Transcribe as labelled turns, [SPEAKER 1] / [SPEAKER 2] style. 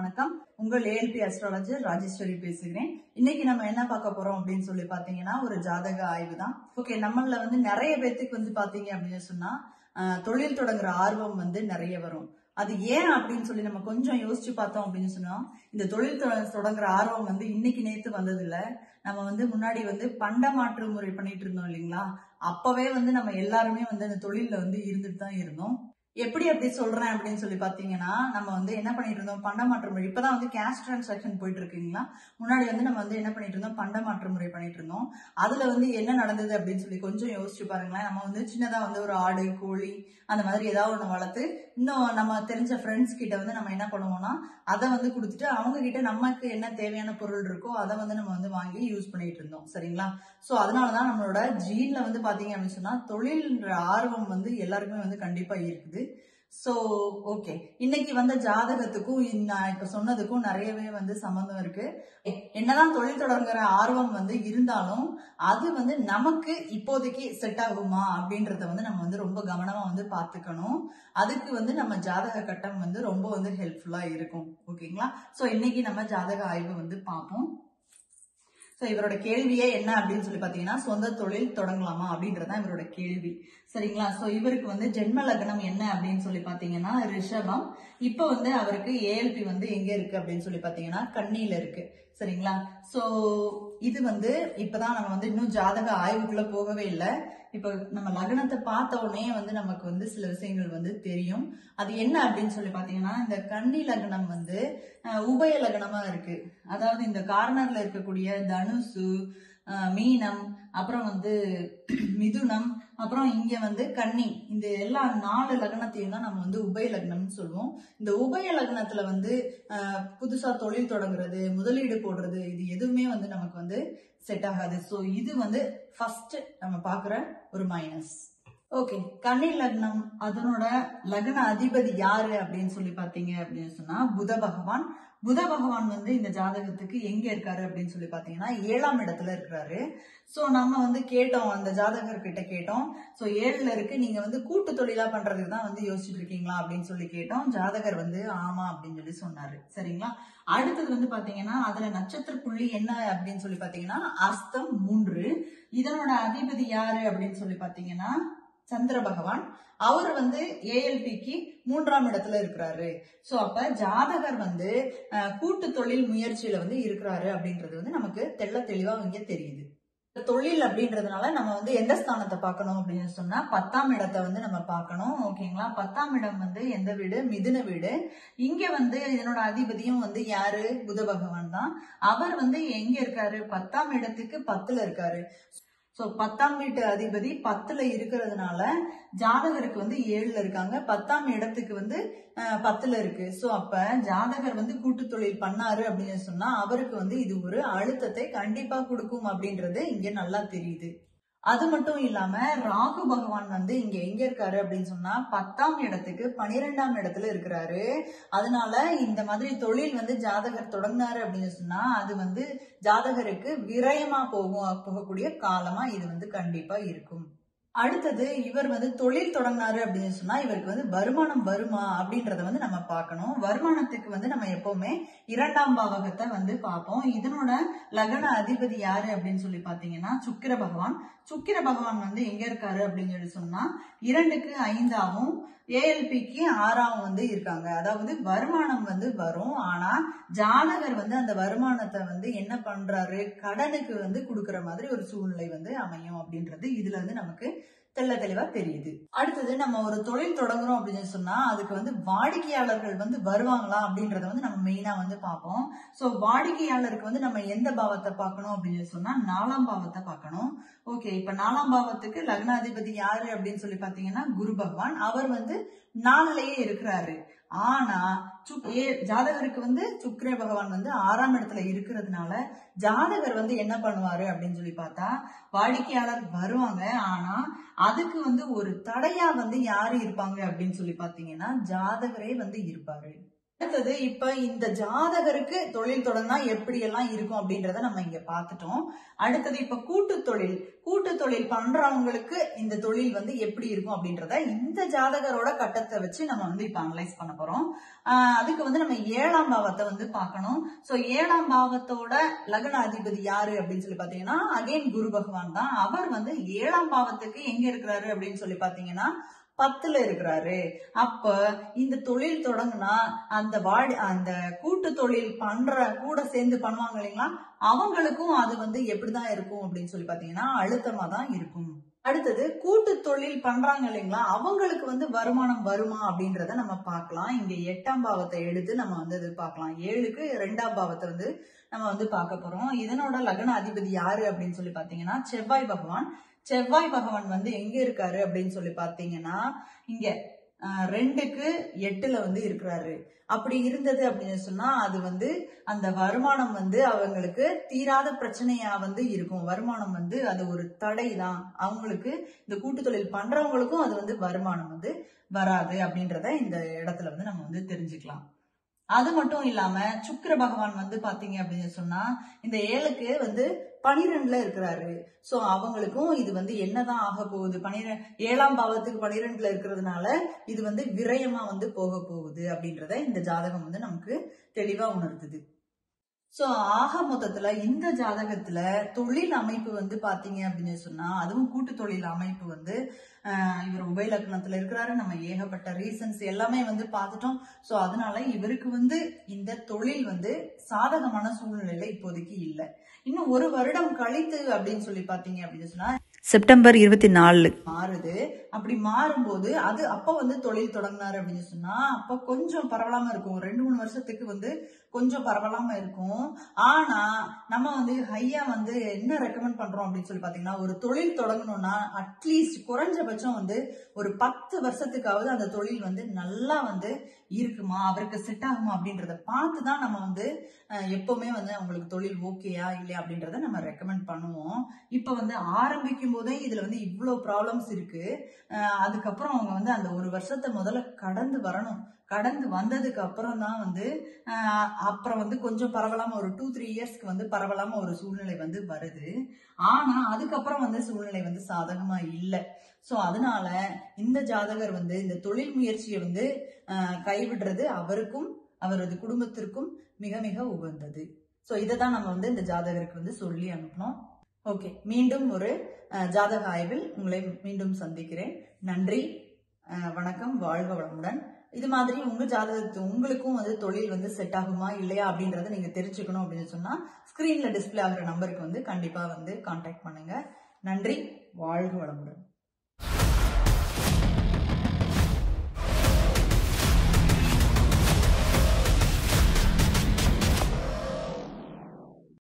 [SPEAKER 1] வணக்கம் உங்கள் ALP astrologer Rajeswari பேசுகிறேன் இன்னைக்கு நம்ம என்ன பார்க்க போறோம் அப்படின்னு சொல்லி பாத்தீங்கன்னா ஒரு ஜாதக ஆய்வு தான் ஓகே நம்மள வந்து நிறைய பேத்துக்கு வந்து பாத்தீங்க அப்படின்னு சொன்னா ஆஹ், தொழில் தொடங்குற ஆர்வம் வந்து நிறைய வரும் அது ஏன் அப்படின்னு சொல்லி நம்ம கொஞ்சம் யோசிச்சு பார்த்தோம் அப்படின்னு சொன்னா இந்த தொழில் தொ- தொடங்குற ஆர்வம் வந்து இன்னைக்கு நேத்து வந்தது இல்ல நம்ம வந்து முன்னாடி வந்து பண்ட மாற்று முறை பண்ணிட்டு இருந்தோம் இல்லைங்களா அப்பவே வந்து நம்ம எல்லாருமே வந்து அந்த தொழில்ல வந்து இருந்துட்டு தான் இருந்தோம் எப்படி அப்படி சொல்றேன் அப்படின்னு சொல்லி பாத்தீங்கன்னா நம்ம வந்து என்ன பண்ணிட்டு இருந்தோம் பண்ட மாற்று முறை இப்பதான் வந்து கேஷ் டிரான்சாக்ஷன் போயிட்டு இருக்குங்களா முன்னாடி வந்து நம்ம வந்து என்ன பண்ணிட்டு இருந்தோம் பண்ட மாற்று முறை பண்ணிட்டு இருந்தோம் அதுல வந்து என்ன நடந்தது அப்படின்னு சொல்லி கொஞ்சம் யோசிச்சு பாருங்களேன் நம்ம வந்து சின்னதா வந்து ஒரு ஆடு கோழி அந்த மாதிரி ஏதாவது ஒண்ணு வளர்த்து இன்னும் நம்ம தெரிஞ்ச ஃப்ரெண்ட்ஸ் கிட்ட வந்து நம்ம என்ன பண்ணுவோம்னா அதை வந்து கொடுத்துட்டு அவங்க கிட்ட நமக்கு என்ன தேவையான பொருள் இருக்கோ அதை வந்து நம்ம வந்து வாங்கி யூஸ் பண்ணிட்டு இருந்தோம் சரிங்களா சோ அதனாலதான் நம்மளோட ஜீன்ல வந்து பாத்தீங்க அப்படின்னு சொன்னா தொழில்ன்ற ஆர்வம் வந்து எல்லாருக்குமே வந்து கண்டிப்பா இருக்குது சோ ஓகே இன்னைக்கு வந்த ஜாதகத்துக்கும் இந்த- நான் இப்ப சொன்னதுக்கும் நிறையவே வந்து சம்பந்தம் இருக்கு என்னதான் தொழில் தொடங்குற ஆர்வம் வந்து இருந்தாலும் அது வந்து நமக்கு இப்போதைக்கு செட் ஆகுமா அப்படின்றத வந்து நம்ம வந்து ரொம்ப கவனமா வந்து பாத்துக்கணும் அதுக்கு வந்து நம்ம ஜாதக கட்டம் வந்து ரொம்ப வந்து ஹெல்ப்ஃபுல்லா இருக்கும் ஓகேங்களா சோ இன்னைக்கு நம்ம ஜாதக ஆய்வு வந்து பார்ப்போம் சோ இவரோட கேள்வியே என்ன அப்படின்னு சொல்லி பாத்தீங்கன்னா சொந்த தொழில் தொடங்கலாமா அப்படின்றதான் இவரோட கேள்வி சரிங்களா சோ இவருக்கு வந்து ஜென்ம லக்னம் என்ன அப்படின்னு சொல்லி பாத்தீங்கன்னா ரிஷபம் இப்போ வந்து அவருக்கு ஏஎல்பி வந்து எங்க இருக்கு அப்படின்னு சொல்லி பாத்தீங்கன்னா கண்ணியில இருக்கு சரிங்களா சோ இது வந்து இப்பதான் நம்ம வந்து இன்னும் ஜாதக ஆய்வுக்குள்ள போகவே இல்லை இப்ப நம்ம லக்னத்தை பார்த்த உடனே வந்து நமக்கு வந்து சில விஷயங்கள் வந்து தெரியும் அது என்ன அப்படின்னு சொல்லி பாத்தீங்கன்னா இந்த கன்னி லக்னம் வந்து அஹ், உபய லக்னமா இருக்கு அதாவது இந்த கார்னர்ல இருக்கக்கூடிய தனுசு அஹ், மீனம் அப்புறம் வந்து மிதுனம் அப்புறம் இங்க வந்து கன்னி இந்த எல்லா நாலு லக்னத்தையும் தான் நம்ம வந்து உபய லக்னம்னு சொல்லுவோம் இந்த உபய லக்னத்துல வந்து அஹ், புதுசா தொழில் தொடங்குறது முதலீடு போடுறது இது எதுவுமே வந்து நமக்கு வந்து செட் ஆகாது ஸோ இது வந்து ஃபர்ஸ்ட் நம்ம பார்க்குற ஒரு மைனஸ் ஓகே கன்னி லக்னம் அதனோட லக்ன அதிபதி யாரு அப்படின்னு சொல்லி பாத்தீங்க அப்படின்னு சொன்னா புத பகவான் புத பகவான் வந்து இந்த ஜாதகத்துக்கு எங்க இருக்காரு அப்படின்னு சொல்லி பாத்தீங்கன்னா ஏழாம் இடத்துல இருக்கிறாரு சோ நம்ம வந்து கேட்டோம் அந்த ஜாதகர் கிட்ட கேட்டோம் சோ ஏழுல இருக்கு நீங்க வந்து கூட்டு தொழிலா பண்றதுக்கு தான் வந்து யோசிச்சுட்டு இருக்கீங்களா அப்படின்னு சொல்லி கேட்டோம் ஜாதகர் வந்து ஆமா அப்படின்னு சொல்லி சொன்னாரு சரிங்களா அடுத்தது வந்து பாத்தீங்கன்னா அதுல நட்சத்திர புள்ளி என்ன அப்படின்னு சொல்லி பாத்தீங்கன்னா அஸ்தம் மூன்று இதனோட அதிபதி யாரு அப்படின்னு சொல்லி பாத்தீங்கன்னா சந்திர பகவான் அவர் வந்து ஏஎல்பிக்கு மூன்றாம் இடத்துல இருக்கிறாரு சோ அப்ப ஜாதகர் வந்து அஹ், கூட்டு தொழில் முயற்சியில வந்து இருக்கிறாரு அப்படின்றது வந்து நமக்கு தெள்ள தெளிவா இங்க தெரியுது தொழில் அப்படின்றதுனால நம்ம வந்து எந்த ஸ்தானத்தை பார்க்கணும் அப்படின்னு சொன்னா பத்தாம் இடத்தை வந்து நம்ம பார்க்கணும் ஓகேங்களா பத்தாம் இடம் வந்து எந்த வீடு மிதுன வீடு இங்க வந்து இதனோட அதிபதியும் வந்து யாரு புத பகவான் தான் அவர் வந்து எங்க இருக்காரு பத்தாம் இடத்துக்கு பத்துல இருக்காரு சோ பத்தாம் வீட்டு அதிபதி பத்துல இருக்கிறதுனால ஜாதகருக்கு வந்து ஏழுல இருக்காங்க பத்தாம் இடத்துக்கு வந்து அஹ், பத்துல இருக்கு சோ அப்ப ஜாதகர் வந்து கூட்டு தொழில் பண்ணாரு அப்படின்னு சொன்னா அவருக்கு வந்து இது ஒரு அழுத்தத்தை கண்டிப்பா கொடுக்கும் அப்படின்றது இங்க நல்லா தெரியுது அது மட்டும் இல்லாம ராகு பகவான் வந்து இங்க எங்க இருக்காரு அப்படின்னு சொன்னா பத்தாம் இடத்துக்கு பனிரெண்டாம் இடத்துல இருக்கிறாரு அதனால இந்த மாதிரி தொழில் வந்து ஜாதகர் தொடங்கினாரு அப்படின்னு சொன்னா அது வந்து ஜாதகருக்கு விரயமா போகும் போகக்கூடிய காலமா இது வந்து கண்டிப்பா இருக்கும் அடுத்தது இவர் வந்து தொழில் தொடங்கினாரு அப்படின்னு சொன்னா இவருக்கு வந்து வருமானம் வருமா அப்படின்றத வந்து நம்ம பார்க்கணும் வருமானத்துக்கு வந்து நம்ம எப்பவுமே இரண்டாம் பாவகத்தை வந்து பார்ப்போம் இதனோட லக்ன அதிபதி யாரு அப்படின்னு சொல்லி பாத்தீங்கன்னா சுக்கிர பகவான் சுக்கிர பகவான் வந்து எங்க இருக்காரு அப்படின்னு சொல்லி சொன்னா இரண்டுக்கு ஐந்தாவும் ஏஎல்பிக்கு ஆறாவும் வந்து இருக்காங்க அதாவது வருமானம் வந்து வரும் ஆனா ஜாதகர் வந்து அந்த வருமானத்தை வந்து என்ன பண்றாரு கடனுக்கு வந்து கொடுக்கிற மாதிரி ஒரு சூழ்நிலை வந்து அமையும் அப்படின்றது இதுல இருந்து நமக்கு தெள்ள தெளிவா தெரியுது அடுத்தது நம்ம ஒரு தொழில் தொடங்குறோம் அப்படின்னு சொன்னா அதுக்கு வந்து வாடிக்கையாளர்கள் வந்து வருவாங்களா அப்படின்றத வந்து நம்ம மெயினா வந்து பார்ப்போம் சோ வாடிக்கையாளருக்கு வந்து நம்ம எந்த பாவத்தை பார்க்கணும் அப்படின்னு சொன்னா நாலாம் பாவத்தை பார்க்கணும் ஓகே இப்ப நாலாம் பாவத்துக்கு லக்னாதிபதி யாரு அப்படின்னு சொல்லி பாத்தீங்கன்னா குரு பகவான் அவர் வந்து நாளிலேயே இருக்கிறாரு ஆனா சுக்- ஏ- ஜாதகருக்கு வந்து சுக்கிர பகவான் வந்து ஆறாம் இடத்துல இருக்கிறதுனால ஜாதகர் வந்து என்ன பண்ணுவாரு அப்படின்னு சொல்லி பார்த்தா வாடிக்கையாளர் வருவாங்க ஆனா அதுக்கு வந்து ஒரு தடையா வந்து யாரு இருப்பாங்க அப்படின்னு சொல்லி பாத்தீங்கன்னா ஜாதகரே வந்து இருப்பாரு அடுத்தது இப்ப இந்த ஜாதகருக்கு தொழில் தொடங்கினா எப்படி எல்லாம் இருக்கும் அப்படின்றத நம்ம இங்க பார்த்துட்டோம் அடுத்தது இப்ப கூட்டு தொழில் கூட்டு தொழில் பண்றவங்களுக்கு இந்த தொழில் வந்து எப்படி இருக்கும் அப்படின்றத இந்த ஜாதகரோட கட்டத்தை வச்சு நம்ம வந்து இப்ப அனலைஸ் பண்ண போறோம் ஆஹ் அதுக்கு வந்து நம்ம ஏழாம் பாவத்தை வந்து பார்க்கணும் சோ ஏழாம் பாவத்தோட லக்ன அதிபதி யாரு அப்படின்னு சொல்லி பாத்தீங்கன்னா அகைன் குரு பகவான் தான் அவர் வந்து ஏழாம் பாவத்துக்கு எங்க இருக்கிறாரு அப்படின்னு சொல்லி பாத்தீங்கன்னா பத்துல இருக்கிறாரு அப்ப இந்த தொழில் தொடங்குனா அந்த வாடி அந்த கூட்டு தொழில் பண்ற கூட சேர்ந்து பண்ணுவாங்க இல்லைங்களா அவங்களுக்கும் அது வந்து எப்படிதான் இருக்கும் அப்படின்னு சொல்லி பாத்தீங்கன்னா அழுத்தமா தான் இருக்கும் அடுத்தது கூட்டு தொழில் பண்றாங்க இல்லைங்களா அவங்களுக்கு வந்து வருமானம் வருமா அப்படின்றத நம்ம பார்க்கலாம் இங்க எட்டாம் பாவத்தை எடுத்து நம்ம வந்து இது பார்க்கலாம் ஏழுக்கு ரெண்டாம் பாவத்தை வந்து நம்ம வந்து பார்க்க போறோம் இதனோட லக்ன அதிபதி யாரு அப்படின்னு சொல்லி பாத்தீங்கன்னா செவ்வாய் பகவான் செவ்வாய் பகவான் வந்து எங்க இருக்காரு அப்படின்னு சொல்லி பாத்தீங்கன்னா இங்க ஆஹ், ரெண்டுக்கு எட்டுல வந்து இருக்கிறாரு அப்படி இருந்தது அப்படின்னு சொன்னா அது வந்து அந்த வருமானம் வந்து அவங்களுக்கு தீராத பிரச்சனையா வந்து இருக்கும் வருமானம் வந்து அது ஒரு தடை தான் அவங்களுக்கு இந்த கூட்டு தொழில் பண்றவங்களுக்கும் அது வந்து வருமானம் வந்து வராது அப்படின்றத இந்த இடத்துல வந்து நம்ம வந்து தெரிஞ்சுக்கலாம் அது மட்டும் இல்லாம சுக்கிர பகவான் வந்து பாத்தீங்க அப்படின்னு சொன்னா இந்த ஏழுக்கு வந்து பனிரெண்டுல இருக்கிறாரு சோ அவங்களுக்கும் இது வந்து என்னதான் ஆக போகுது பனிரெ ஏழாம் பாவத்துக்கு பனிரெண்டுல இருக்கிறதுனால இது வந்து விரயமா வந்து போக போகுது அப்படின்றத இந்த ஜாதகம் வந்து நமக்கு தெளிவா உணர்த்துது சோ ஆக மொத்தத்துல இந்த ஜாதகத்துல தொழில் அமைப்பு வந்து பாத்தீங்க அப்படின்னு சொன்னா அதுவும் கூட்டு தொழில் அமைப்பு வந்து ஆஹ், இவர் உபய லக்னத்துல இருக்கிறாரு நம்ம ஏகப்பட்ட ரீசன்ஸ் எல்லாமே வந்து பார்த்துட்டோம் சோ அதனால இவருக்கு வந்து இந்த தொழில் வந்து சாதகமான சூழ்நிலையில இப்போதைக்கு இல்லை இன்னும் ஒரு வருடம் கழித்து அப்படின்னு சொல்லி பாத்தீங்க அப்படின்னு சொன்னா
[SPEAKER 2] செப்டம்பர் இருபத்தி நாலு
[SPEAKER 1] மாறுது அப்படி மாறும்போது அது அப்ப வந்து தொழில் தொடங்கினாரு அப்படின்னு சொன்னா அப்ப கொஞ்சம் பரவலாம இருக்கும் ஒரு ரெண்டு மூணு வருஷத்துக்கு வந்து கொஞ்சம் பரவலாம இருக்கும் ஆனா நம்ம வந்து ஹையா வந்து என்ன ரெக்கமெண்ட் பண்றோம் அப்படின்னு சொல்லி பாத்தீங்கன்னா ஒரு தொழில் தொடங்கணும்னா அட்லீஸ்ட் குறைஞ்சபட்சம் வந்து ஒரு பத்து வருஷத்துக்காவது அந்த தொழில் வந்து நல்லா வந்து இருக்குமா அவருக்கு செட் ஆகுமா அப்படின்றத பார்த்து தான் நம்ம வந்து அஹ், எப்பவுமே வந்து அவங்களுக்கு தொழில் ஓகேயா இல்லையா அப்படின்றத நம்ம ரெக்கமெண்ட் பண்ணுவோம் இப்ப வந்து ஆரம்பிக்கும் போதே இதுல வந்து இவ்வளோ ப்ராப்ளம்ஸ் இருக்கு அஹ் அதுக்கப்புறம் அவங்க வந்து அந்த ஒரு வருஷத்தை முதல்ல கடந்து வரணும் கடந்து வந்ததுக்கு அப்புறம் தான் வந்து அஹ் அப்புறம் வந்து கொஞ்சம் பரவலாம ஒரு டூ த்ரீ இயர்ஸ்க்கு வந்து பரவலாம ஒரு சூழ்நிலை வந்து வருது ஆனா அதுக்கப்புறம் வந்து சூழ்நிலை வந்து சாதகமா இல்லை ஸோ அதனால இந்த ஜாதகர் வந்து இந்த தொழில் முயற்சியை வந்து அஹ் கைவிடுறது அவருக்கும் அவரது குடும்பத்திற்கும் மிக மிக உகந்தது ஸோ இதை தான் நம்ம வந்து இந்த ஜாதகருக்கு வந்து சொல்லி அனுப்பணும் ஓகே மீண்டும் ஒரு அஹ், ஜாதக ஆய்வில் உங்களை மீண்டும் சந்திக்கிறேன் நன்றி அஹ், வணக்கம் வாழ்க வளமுடன் இது மாதிரி உங்க ஜாதகத்து உங்களுக்கும் வந்து தொழில் வந்து செட் ஆகுமா இல்லையா அப்படின்றத நீங்க தெரிஞ்சுக்கணும் அப்படின்னு சொன்னா ஸ்கிரீன்ல டிஸ்ப்ளே ஆகுற நம்பருக்கு வந்து கண்டிப்பா வந்து கான்டாக்ட் பண்ணுங்க நன்றி வாழ்க வளமுடன்